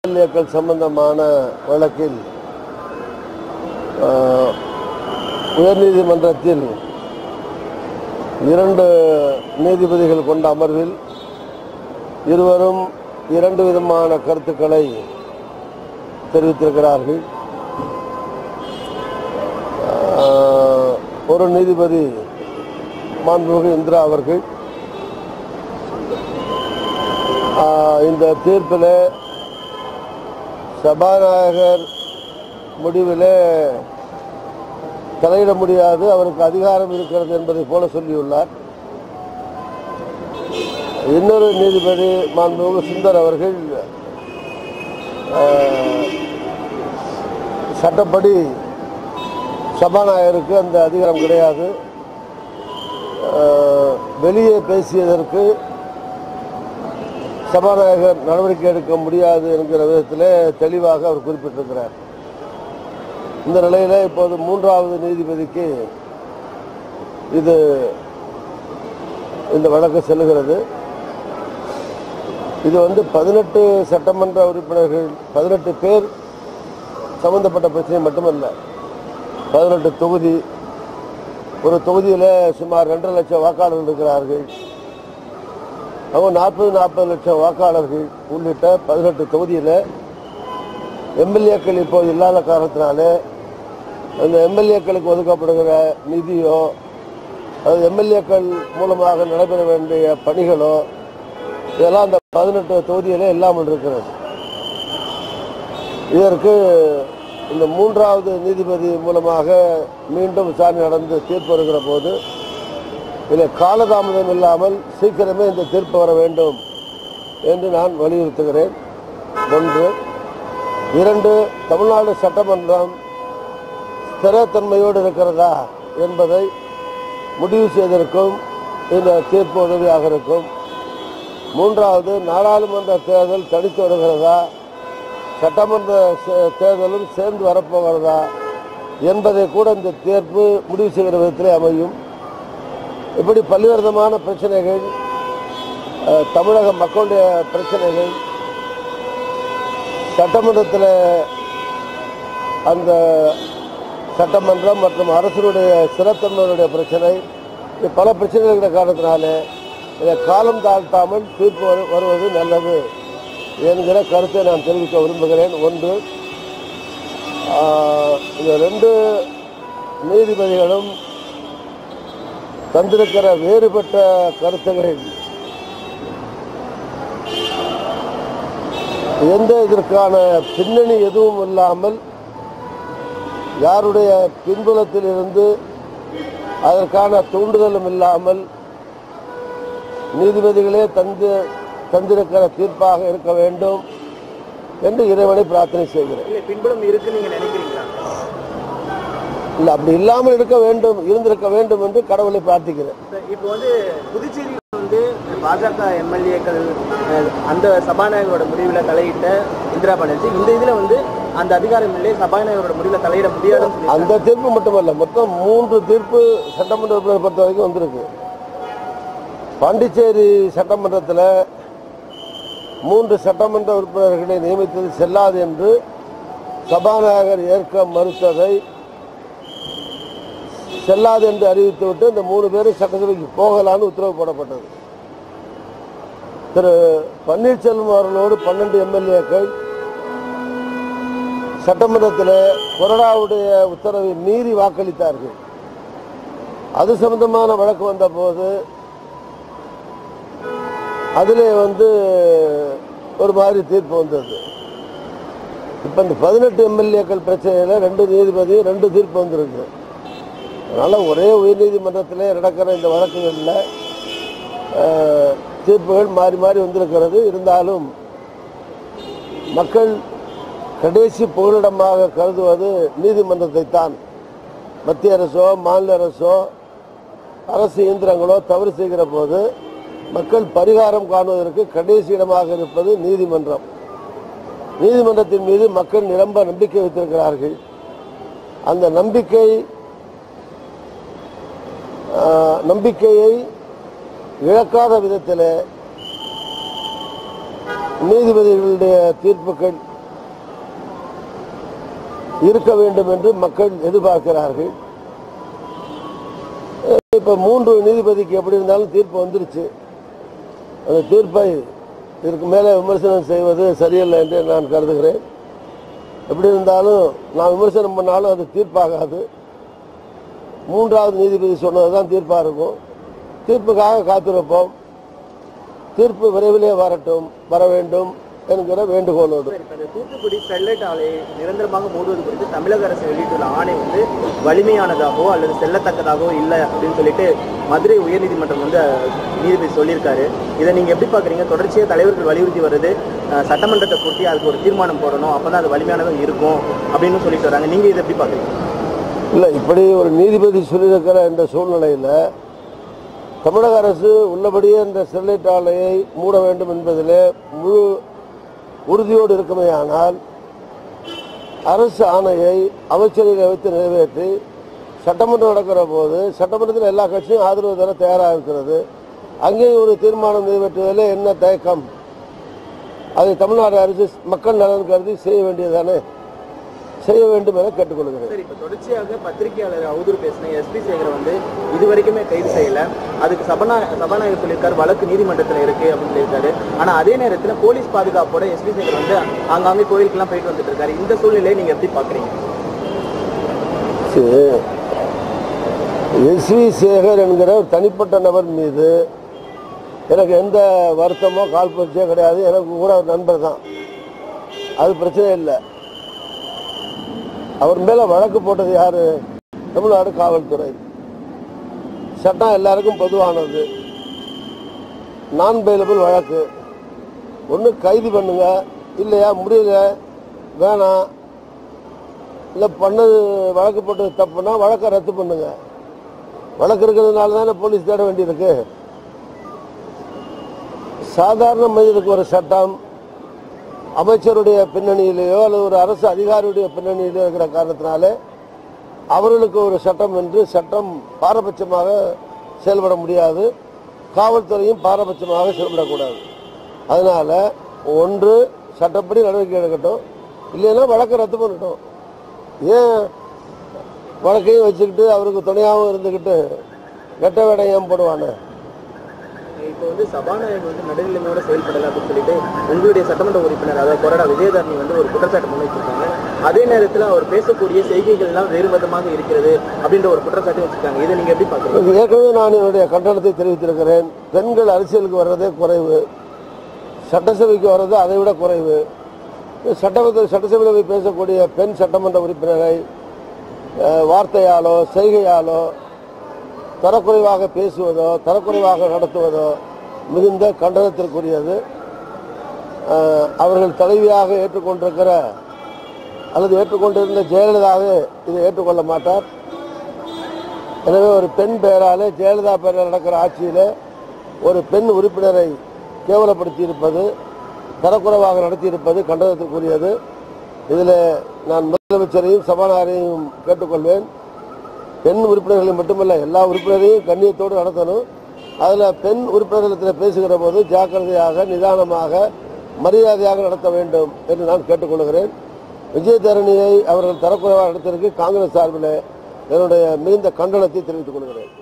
எம்எல்ஏக்கள் சம்பந்தமான வழக்கில் ஆஹ், உயர்நீதிமன்றத்தில் இரண்டு நீதிபதிகள் கொண்ட அமர்வில் இருவரும் இரண்டு விதமான கருத்துக்களை தெரிவித்திருக்கிறார்கள் ஆஹ், ஒரு நீதிபதி மாண்புமிகு இந்திரா அவர்கள் ஆஹ், இந்த தீர்ப்பில் சபாநாயகர் முடிவில் தலையிட முடியாது அவருக்கு அதிகாரம் இருக்கிறது என்பதை போல சொல்லியுள்ளார் இன்னொரு நீதிபதி மாண்புமிகு சுந்தர் அவர்கள் ஆஹ், சட்டப்படி சபாநாயகருக்கு அந்த அதிகாரம் கிடையாது ஆஹ், வெளியே பேசியதற்கு சபாநாயகர் நடவடிக்கை எடுக்க முடியாது என்கிற விதத்தில் தெளிவாக அவர் குறிப்பிட்டிருக்கிறார் இந்த நிலையில் இப்போது மூன்றாவது நீதிபதிக்கு இது இந்த வழக்கு செல்லுகிறது இது வந்து பதினெட்டு சட்டமன்ற உறுப்பினர்கள் பதினெட்டு பேர் சம்பந்தப்பட்ட பிரச்சனை மட்டுமல்ல பதினெட்டு தொகுதி ஒரு தொகுதியில் சுமார் ரெண்டரை லட்சம் வாக்காளர்கள் இருக்கிறார்கள் அவங்க நாற்பது நாற்பது லட்சம் வாக்காளர்கள் உள்ளிட்ட பதினெட்டு தொகுதியில் எம்எல்ஏக்கள் இப்போ இல்லாத காரணத்தினால அந்த எம்எல்ஏக்களுக்கு ஒதுக்கப்படுகிற நிதியோ அது எம்எல்ஏக்கள் மூலமாக நடைபெற வேண்டிய பணிகளோ இதெல்லாம் அந்த பதினெட்டு தொகுதியிலே இல்லாமல் இருக்கிறது இதற்கு இந்த மூன்றாவது நீதிபதி மூலமாக மீண்டும் விசாரணை நடந்து தீர்ப்பு வருகிற போது இதில் காலதாமதம் இல்லாமல் சீக்கிரமே இந்த தீர்ப்பு வர வேண்டும் என்று நான் வலியுறுத்துகிறேன் ஒன்று இரண்டு தமிழ்நாடு சட்டமன்றம் ஸ்திரத்தன்மையோடு இருக்கிறதா என்பதை முடிவு செய்வதற்கும் இந்த தீர்ப்பு உதவியாக இருக்கும் மூன்றாவது நாடாளுமன்ற தேர்தல் தனித்து வருகிறதா சட்டமன்ற சே- தேர்தலும் சேர்ந்து வரப்போகிறதா என்பதை கூட இந்த தீர்ப்பு முடிவு செய்கிற விதத்திலே அமையும் இப்படி பல்வேறுமான பிரச்சனைகள் அஹ், தமிழக மக்களுடைய பிரச்சனைகள் சட்டமன்றத்தில் அந்த சட்டமன்றம் மற்றும் அரசினுடைய சிறத்தன்மையுடைய பிரச்சனை இப்படி பல பிரச்சனைகள் இருக்கிற காரணத்தினால இதை காலம் தாழ்த்தாமல் தீர்ப்பு வரு- வருவது நல்லது என்கிற கருத்தை நான் தெரிவிக்க விரும்புகிறேன் ஒன்று ஆஹ், இந்த ரெண்டு நீதிபதிகளும் தந்திருக்கிற வேறுபட்ட கருத்துகள் எந்த இதற்கான பின்னணி எதுவும் இல்லாமல் யாருடைய பின்புலத்தில் இருந்து அதற்கான தூண்டுதலும் இல்லாமல் நீதிபதிகளே தந்து தந்திருக்கிற தீர்ப்பாக இருக்க வேண்டும் என்று இறைவனை பிரார்த்தனை செய்கிறேன் இல்ல பின்புலம் இருக்குன்னு நீங்க நினைக்கிறீங்களா இல்லை அப்படி இல்லாமல் இருக்க வேண்டும் இருந்திருக்க வேண்டும் என்று கடவுளை பிரார்த்திக்கிறேன் சார், இப்போ வந்து புதுச்சேரியில் வந்து பாஜக எம்எல்ஏக்கள் அந்த சபாநாயகரோட முடிவில் தலையிட்ட இந்திரா பானர்ஜி இந்த இதில் வந்து அந்த அதிகாரம் இல்லை சபாநாயகரோட முடிவில் தலையிட முடியாதுன்னு சொல்லி அந்த தீர்ப்பு மட்டுமல்ல மொத்தம் மூன்று தீர்ப்பு சட்டமன்ற உறுப்பினர் பொறுத்த வரைக்கும் வந்திருக்கு பாண்டிச்சேரி சட்டமன்றத்தில் மூன்று சட்டமன்ற உறுப்பினர்களை நியமித்தது செல்லாது என்று சபாநாயகர் ஏற்க மறுத்ததை செல்லாது என்று அறிவித்துவிட்டு இந்த மூணு பேரும் சட்டசபைக்கு போகலான்னு உத்தரவு போடப்பட்டது திரு பன்னீர்செல்வம் அவர்களோடு பன்னெண்டு எம்எல்ஏக்கள் சட்டமன்றத்தில் கொறடாவுடைய உத்தரவை மீறி வாக்களித்தார்கள் அது சம்பந்தமான வழக்கு வந்த போது அதிலே வந்து ஒரு மாதிரி தீர்ப்பு வந்தது இப்போ இந்த பதினெட்டு எம்எல்ஏக்கள் பிரச்சனையில் ரெண்டு நீதிபதி ரெண்டு தீர்ப்பு வந்திருக்கு அதனால் ஒரே உயர்நீதிமன்றத்திலே நடக்கிற இந்த வழக்குகளில் அஹ், தீர்ப்புகள் மாறி மாறி வந்திருக்கிறது இருந்தாலும் மக்கள் கடைசி புகலிடமாக கருதுவது நீதிமன்றத்தை தான் மத்திய அரசோ மாநில அரசோ அரசு இயந்திரங்களோ தவறு செய்கிற போது மக்கள் பரிகாரம் காணுவதற்கு கடைசி இடமாக இருப்பது நீதிமன்றம் நீதிமன்றத்தின் மீது மக்கள் நிரம்ப நம்பிக்கை வைத்திருக்கிறார்கள் அந்த நம்பிக்கை ஆஹ், நம்பிக்கையை இழக்காத விதத்தில் நீதிபதிகளுடைய தீர்ப்புகள் இருக்க வேண்டும் என்று மக்கள் எதிர்பார்க்கிறார்கள் இப்ப மூன்று நீதிபதிக்கு எப்படி இருந்தாலும் தீர்ப்பு வந்துருச்சு அந்த தீர்ப்பை இதற்கு மேலே விமர்சனம் செய்வது சரியில்லை என்று நான் கருதுகிறேன் எப்படி இருந்தாலும் நான் விமர்சனம் பண்ணாலும் அது தீர்ப்பாகாது மூன்றாவது நீதிபதி சொன்னதுதான் தீர்ப்பா இருக்கும் தீர்ப்புக்காக காத்திருப்போம் தீர்ப்பு விரைவிலே வரட்டும் வர வேண்டும் என்கிற வேண்டுகோளோடு சார், இப்ப இந்த தூத்துக்குடி ஸ்டெர்லைட் ஆலையை நிரந்தரமாக மூடுவது குறித்து தமிழக அரசு வெளியிட்டுள்ள ஆணை வந்து வலிமையானதாகவோ அல்லது செல்லத்தக்கதாகவோ இல்லை அப்படின்னு சொல்லிட்டு மதுரை உயர்நீதிமன்றம் வந்து அஹ், நீதிபதி சொல்லியிருக்காரு இதை நீங்க எப்படி பாக்குறீங்க தொடர்ச்சியா தலைவர்கள் வலியுறுத்தி வருது அஹ், சட்டமன்றத்தை கூட்டி அதுக்கு ஒரு தீர்மானம் போடணும் அப்பதான் அது வலிமையானதாக இருக்கும் அப்படின்னு சொல்லிட்டு வராங்க நீங்க இதை எப்படி பாக்குறீங்க இல்லை இப்படி ஒரு நீதிபதி சொல்லியிருக்கிற இந்த சூழ்நிலையில் தமிழக அரசு உள்ளபடியே இந்த ஸ்டெர்லைட் ஆலையை மூட வேண்டும் என்பதிலே முழு உறுதியோடு இருக்குமேயானால் அரசு ஆணையை அமைச்சரவையில் வைத்து நிறைவேற்றி சட்டமன்றம் நடக்கிற போது சட்டமன்றத்தில் எல்லா கட்சியும் ஆதரவு தர தயாராக இருக்கிறது அங்கேயும் ஒரு தீர்மானம் நிறைவேற்றுவதில் என்ன தயக்கம் அதை தமிழ்நாடு அரசு மக்கள் நலன் கருதி செய்ய வேண்டியதானே செய்ய வேண்டும் என கேட்டுக்கொள்கிறேன் சார் இப்ப தொடர்ச்சியாக பத்திரிகையாளர் அவதூறு பேசின எஸ்பி சேகரை வந்து இதுவரைக்குமே கைது செய்யல அதுக்கு சபனா சபாநாயகர் சொல்லியிருக்காரு வழக்கு நீதிமன்றத்தில் இருக்கு அப்படின்னு சொல்லியிருக்காரு ஆனா அதே நேரத்துல போலீஸ் பாதுகாப்போட எஸ்பி சேகர் வந்து ஆங்காங்கே கோயிலுக்கெல்லாம் போயிட்டு வந்துட்டு இருக்காரு இந்த சூழ்நிலையை நீங்க எப்படி பாக்குறீங்க எஸ் வி சேகர் என்கிற ஒரு தனிப்பட்ட நபர் மீது எனக்கு எந்த வருத்தமோ கால்பரிச்சோ கிடையாது எனக்கு கூட ஒரு நண்பர் தான் அது பிரச்சனை இல்லை அவர் மேல வழக்கு போட்டது யாரு தமிழ்நாடு காவல்துறை சட்டம் எல்லாருக்கும் பொதுவானது நான் பெயிலபிள் வழக்கு ஒன்று கைது பண்ணுங்க இல்லையா முடியல வேணாம் இல்லை பண்ணது வழக்கு போட்டது தப்புனா வழக்கை ரத்து பண்ணுங்க வழக்கு இருக்கிறதுனால தானே போலீஸ் தேட வேண்டியிருக்கு சாதாரண மனிதனுக்கு ஒரு சட்டம் அமைச்சருடைய பின்னணியிலேயோ அல்லது ஒரு அரசு அதிகாரியுடைய பின்னணியிலோ இருக்கிற காரணத்தினாலே அவர்களுக்கு ஒரு சட்டம் என்று சட்டம் பாரபட்சமாக செயல்பட முடியாது காவல்துறையும் பாரபட்சமாக செயல்படக்கூடாது அதனால ஒன்று சட்டப்படி நடவடிக்கை எடுக்கட்டும் இல்லைன்னா வழக்கை ரத்து பண்ணட்டும் ஏன் வழக்கையும் வச்சுக்கிட்டு அவருக்கு துணையாகவும் இருந்துக்கிட்டு கெட்ட வேடம் ஏன் போடுவானே இப்போ வந்து சபாநாயகர் வந்து நடுநிலைமையோட செயல்படல அப்படின்னு சொல்லிட்டு உங்களுடைய சட்டமன்ற உறுப்பினர் அதாவது கொறடா விஜயதரணி வந்து ஒரு குற்றச்சாட்டு முன்வைச்சிருக்காங்க அதே நேரத்தில் அவர் பேசக்கூடிய செய்கைகள் எல்லாம் வேறு விதமாக இருக்கிறது அப்படின்ற ஒரு குற்றச்சாட்டு வச்சிருக்காங்க இதை நீங்க எப்படி பாக்குறீங்க இது ஏற்கனவே நான் என்னுடைய கண்டனத்தை தெரிவித்திருக்கிறேன் பெண்கள் அரசியலுக்கு வர்றதே குறைவு சட்டசபைக்கு வர்றது அதை விட குறைவு சட்டமன்ற சட்டசபையில் போய் பேசக்கூடிய பெண் சட்டமன்ற உறுப்பினரை அஹ், வார்த்தையாலோ செய்கையாலோ தரக்குறைவாக பேசுவதோ தரக்குறைவாக நடத்துவதோ மிகுந்த கண்டனத்திற்குரியது அஹ், அவர்கள் தலைவியாக ஏற்றுக்கொண்டிருக்கிற அல்லது ஏற்றுக்கொண்டிருந்த ஜெயலலிதாவே இதை ஏற்றுக்கொள்ள மாட்டார் எனவே ஒரு பெண் பெயராலே ஜெயலலிதா பெயரில் நடக்கிற ஆட்சியில் ஒரு பெண் உறுப்பினரை கேவலப்படுத்தி இருப்பது தரக்குறைவாக நடத்தியிருப்பது கண்டனத்திற்குரியது இதில் நான் முதலமைச்சரையும் சபாநாயகரையும் கேட்டுக்கொள்வேன் பெண் உறுப்பினர்களை மட்டுமல்ல எல்லா உறுப்பினரையும் கண்ணியத்தோடு நடத்தணும் அதில் பெண் உறுப்பினர்களிடத்தில் பேசுகிற போது ஜாக்கிரதையாக நிதானமாக மரியாதையாக நடத்த வேண்டும் என்று நான் கேட்டுக்கொள்கிறேன் விஜயதரணியை அவர்கள் தரக்குறைவாக நடத்திற்கு காங்கிரஸ் சார்பில் என்னுடைய மிகுந்த கண்டனத்தை தெரிவித்துக் கொள்கிறேன்